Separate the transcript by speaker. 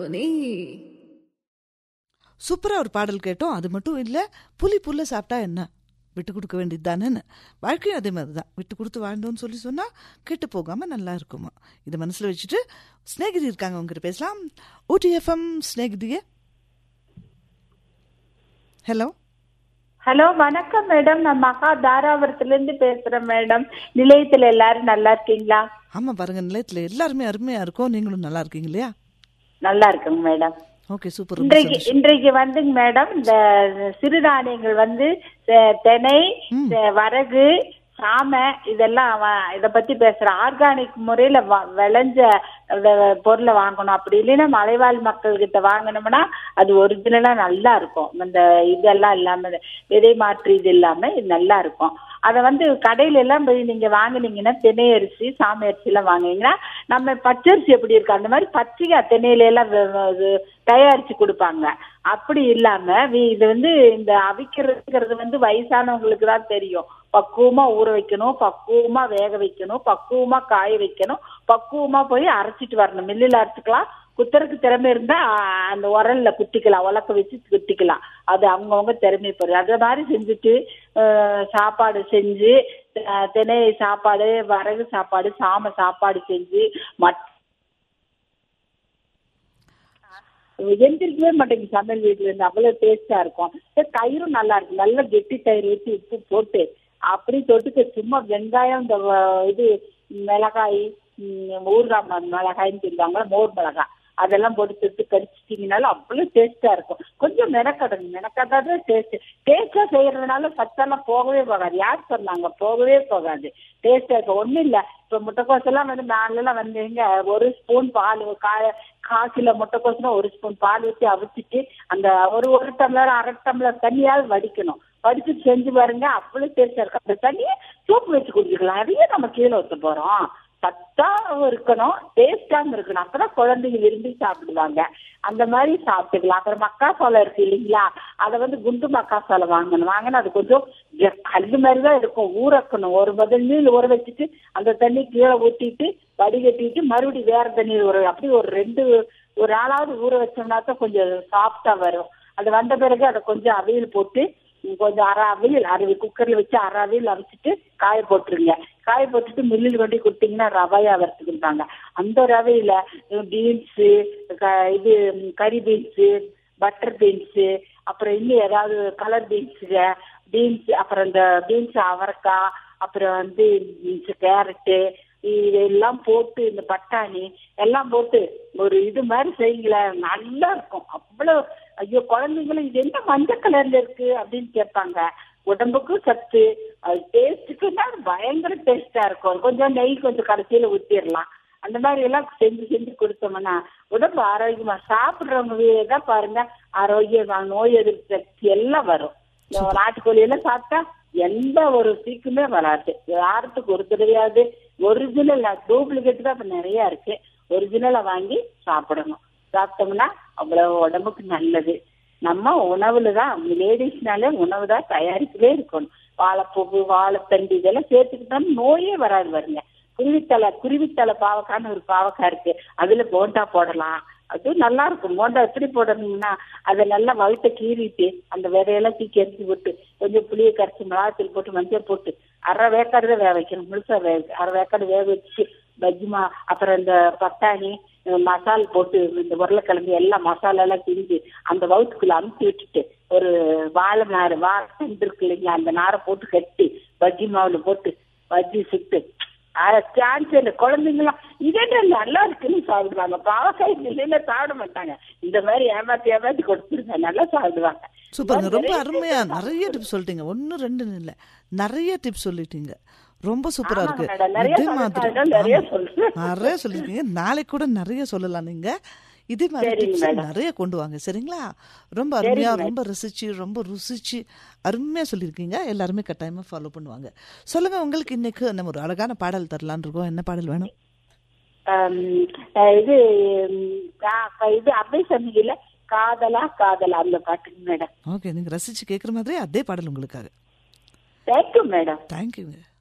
Speaker 1: நீ
Speaker 2: சூப்பரா ஒரு பாடல் கேட்டோம் அது மட்டும் இல்ல புலி புல்ல சாப்பிட்டா என்ன விட்டு கொடுக்க வேண்டியது தானேன்னு வாழ்க்கையும் அதே மாதிரி தான் விட்டு கொடுத்து வாழ்ந்தோம்னு சொல்லி சொன்னா கெட்டு போகாம நல்லா இருக்குமா இதை மனசுல வச்சுட்டு ஸ்நேகிதி இருக்காங்க உங்ககிட்ட பேசலாம் ஓடிஎஃப்எம் ஸ்நேகிதியே ஹலோ
Speaker 3: ஹலோ வணக்கம் மேடம் நான் மகா தாராபுரத்துல இருந்து பேசுறேன் மேடம் நிலையத்துல எல்லாரும் நல்லா இருக்கீங்களா
Speaker 2: ஆமா பாருங்க நிலையத்துல எல்லாருமே அருமையா இருக்கும் நீங்களும் நல்லா இருக்கீங்க இல்லையா
Speaker 3: நல்லா இருக்குங்க மேடம்
Speaker 2: ஓகே சூப்பர் ரொம்ப
Speaker 3: இன்றைக்கு
Speaker 2: சந்தோஷம்.
Speaker 3: இன்றைக்கு வந்துங்க மேடம் இந்த சிறுதானியங்கள் வந்து தெ- திணை தெ- வரகு சாமை இதெல்லாம் வ- இத பத்தி பேசுறேன் ஆர்கானிக் முறையில வ- விளைஞ்ச வ- பொருளை வாங்கணும் அப்படி இல்லைன்னா மலைவாழ் மக்கள் கிட்ட வாங்கினோம்னா அது ஒரிஜினலா நல்லா இருக்கும் இந்த இதெல்லாம் இல்லாம இந்த விதை மாற்று இது இல்லாம இது நல்லா இருக்கும் அதை வந்து கடையில எல்லாம் போய் நீங்க வாங்குனீங்கன்னா திணை அரிசி சாமை அரிசி எல்லாம் வாங்குனீங்கன்னா நம்ம பச்சரிசி எப்படி இருக்கு அந்த மாதிரி பச்சையா திணையில எல்லாம் வ- வ- இது தயாரிச்சு கொடுப்பாங்க அப்படி இல்லாம வி- இது வந்து இந்த அவிக்கிறதுங்கிறது வந்து வயசானவங்களுக்கு தான் தெரியும் பக்குவமா ஊற வைக்கணும் பக்குவமா வேக வைக்கணும் பக்குவமா காய வைக்கணும் பக்குவமா போய் அரைச்சிட்டு வரணும் மில்லில் அரைச்சிக்கலாம் குத்துறதுக்கு திறமை இருந்தா ஆ, அந்த உரல்ல குத்திக்கலாம் உலக்க வச்சு குத்திக்கலாம் அது அவங்கவுங்க திறமை போறது அது மாதிரி செஞ்சுட்டு அஹ், சாப்பாடு செஞ்சு அஹ், திணை சாப்பாடு வரகு சாப்பாடு சாம சாப்பாடு செஞ்சு மட் எந்திரிக்கவே மாட்டேங்குது சமையல் வீட்டுல இருந்து அவ்வளவு டேஸ்டா இருக்கும் சரி, தயிரும் நல்லா இருக்கு நல்ல கெட்டி தயிர் ஊற்றி உப்பு போட்டு அப்படி தொட்டுக்க சும்மா வெங்காயம் இந்த வ- இது மிளகாய் ம், ஊறுகாய் ம- மிளகாய்ன்னு சொல்லுவாங்க மோர் மிளகாய் அதெல்லாம் போட்டு தொட்டு கடிச்சிட்டீங்கனாலும் அவ்வளவு டேஸ்டா இருக்கும் கொஞ்சம் மெனக்கடங்க மெனக்கடாத டேஸ்ட் டேஸ்டா செய்யறதுனால சத்தெல்லாம் போகவே போகாது யார் சொன்னாங்க போகவே போகாது டேஸ்டா இருக்கும் ஒண்ணும் இல்ல இப்ப முட்டைக்கோஸ் எல்லாம் வந்து நாளெல்லாம் வந்தீங்க ஒரு ஸ்பூன் பால் காய கால் கிலோ முட்டைக்கோஸ்னா ஒரு ஸ்பூன் பால் ஊற்றி அவிச்சிட்டு அந்த ஒரு ஒரு டம்ளர் அரை டம்ளர் தண்ணியாவது வடிக்கணும் வடிச்சுட்டு செஞ்சு பாருங்க அவ்வளவு டேஸ்டா இருக்கும் அந்த தண்ணியை சூப் வச்சு குடிக்கலாம் அதையே நம்ம கீழே ஊத்த போறோம் சத்தாவும் இருக்கணும் டேஸ்டாவும் இருக்கணும் அப்பதான் குழந்தைங்க விரும்பி சாப்பிடுவாங்க அந்த மாதிரி சாப்பிட்டுக்கலாம் அப்புறம் மக்காசோளம் இருக்கு இல்லைங்களா அதை வந்து குண்டு மக்காசோளம் வாங்கணும் வாங்கினா அது கொஞ்சம் ஜ- கல்லு மாதிரி தான் இருக்கும் ஊறக்கணும் ஒரு பதில் நீர் ஊற வச்சுட்டு அந்த தண்ணி கீழே ஊத்திட்டு வடிகட்டிட்டு மறுபடியும் வேற தண்ணீர் ஊற அப்படி ஒரு ரெண்டு ஒரு நாளாவது ஊற வச்சோம்னா தான் கொஞ்சம் சாஃப்டா வரும் அது வந்த பிறகு அதை கொஞ்சம் அவியல் போட்டு உம், கொஞ்சம் அரை அவியல் அரை குக்கர்ல வச்சு அரை அவியல் அவிச்சிட்டு காய போட்டுருங்க காய போட்டுட்டு மில்லில் கொண்டு போய் கொடுத்தீங்கன்னா ரவையா வறுத்துக்கிட்டாங்க அந்த ரவையில பீன்ஸ் இது ம், கறி பீன்ஸு பட்டர் பீன்ஸு அப்புறம் இன்னும் ஏதாவது கலர் பீன்ஸுங்க பீன்ஸ் அப்புறம் இந்த பீன்ஸ் அவரைக்காய் அப்புறம் வந்து கேரட்டு இதெல்லாம் போட்டு இந்த பட்டாணி எல்லாம் போட்டு ஒரு இது மாதிரி செய்யுங்களேன் நல்லா இருக்கும் அவ்வளவு ஐயோ குழந்தைங்களும் இது என்ன மஞ்சள் கலர்ல இருக்கு அப்படின்னு கேட்பாங்க உடம்புக்கும் சத்து அது டேஸ்ட்டுக்குன்னா பயங்கர டேஸ்டா இருக்கும் கொஞ்சம் நெய் கொஞ்சம் கடைசியில ஊத்திடலாம் அந்த மாதிரி எல்லாம் செஞ்சு செஞ்சு கொடுத்தோம்னா உடம்பு ஆரோக்கியமா சாப்பிடுறவங்க தான் பாருங்க ஆரோக்கியமா நோய் எதிர்ப்பு சக்தி எல்லாம் வரும் இந்த நாட்டுக்கோழி எல்லாம் சாப்பிட்டா எந்த ஒரு சீக்குமே வராது யாரத்துக்கு ஒரு தடவையாவது ஒரிஜினல் டூப்ளிகேட் தான் இப்ப நிறைய இருக்கு ஒரிஜினலை வாங்கி சாப்பிடணும் சாப்பிட்டோம்னா அவ்வளவு உடம்புக்கு நல்லது நம்ம உணவுல தான் லேடிஸ்னாலே உணவு தான் தயாரிக்கவே இருக்கணும் வாழைப்பூவு வாழைத்தண்டு இதெல்லாம் சேர்த்துக்கிட்டோம்னா நோயே வராது வருங்க குருவித்தலை குருவித்தலை பாவக்கான்னு ஒரு பாவக்காய் இருக்கு அதுல போண்டா போடலாம் அது நல்லா இருக்கும் போண்டா எப்படி போடணும்னா அதை நல்லா வகுத்த கீறிட்டு அந்த விதையெல்லாம் தூக்கி எரிஞ்சு போட்டு கொஞ்சம் புளியை கரைச்சி மிளகாத்தூள் போட்டு மஞ்சள் போட்டு அரை வேக்காடு தான் வேக வைக்கணும் முழுசா வேக அரை வேக்காடு வேக வச்சு பஜ்ஜிமா அப்புறம் இந்த பட்டாணி அஹ் மசால் போட்டு இந்த உருளைக்கிழங்கு எல்லாம் மசாலா எல்லாம் செஞ்சு அந்த வவுத்துக்குள்ள அமுத்தி விட்டுட்டு ஒரு வாழை நார் வாழை தண்டு இருக்கு இல்லைங்களா அந்த நாரை போட்டு கட்டி பஜ்ஜி மாவுல போட்டு பஜ்ஜி சுட்டு சான்ஸ் இல்லை குழந்தைங்களாம் இதே நல்லா இருக்குன்னு சாப்பிடுவாங்க பாவக்காய் இல்லைன்னா சாப்பிட மாட்டாங்க இந்த மாதிரி ஏமாத்தி ஏமாத்தி கொடுத்துருங்க நல்லா சாப்பிடுவாங்க
Speaker 2: சூப்பருங்க ரொம்ப
Speaker 3: நிறைய
Speaker 2: அருமையா
Speaker 3: பேர்
Speaker 2: நிறைய டிப்ஸ் சொல்லிட்டீங்க ஒன்னு ரெண்டுன்னு இல்ல நிறைய டிப்ஸ் சொல்லிட்டீங்க ரொம்ப சூப்பரா
Speaker 3: ஆமாங்க
Speaker 2: இருக்கு
Speaker 3: மேடம், நிறைய
Speaker 2: இதே
Speaker 3: சொல்ல
Speaker 2: மாதிரி
Speaker 3: சாதம் நிறைய
Speaker 2: ஆமா.
Speaker 3: சொல்றேன்.
Speaker 2: நிறைய சொல்லிருக்கீங்க நாளைக்கு கூட நிறைய சொல்லலாம் நீங்க இதே மாதிரி
Speaker 3: சரிங்க
Speaker 2: டிப்ஸ்
Speaker 3: மேடம்.
Speaker 2: நிறைய கொண்டு வாங்க சரிங்களா ரொம்ப
Speaker 3: சரிங்க
Speaker 2: அருமையா
Speaker 3: மேடம்.
Speaker 2: ரொம்ப ரசிச்சு ரொம்ப ருசிச்சு அருமையா சொல்லியிருக்கீங்க எல்லாருமே கட்டாயமா ஃபாலோ பண்ணுவாங்க சொல்லுங்க உங்களுக்கு இன்னைக்கு நம்ம ஒரு அழகான பாடல் தரலான்னு இருக்கோம் என்ன பாடல் வேணும்
Speaker 3: ஆம், அஹ் இது ம், கா- இது அப்படியே சொன்னீங்கல்ல காதலா காதலா அந்த பாட்டுங்க மேடம்
Speaker 2: ஓகே நீங்க ரசிச்சு கேட்குற மாதிரி அதே பாடல் உங்களுக்காக
Speaker 3: தேங்க்யூ மேடம்
Speaker 2: தேங்க்யூங்க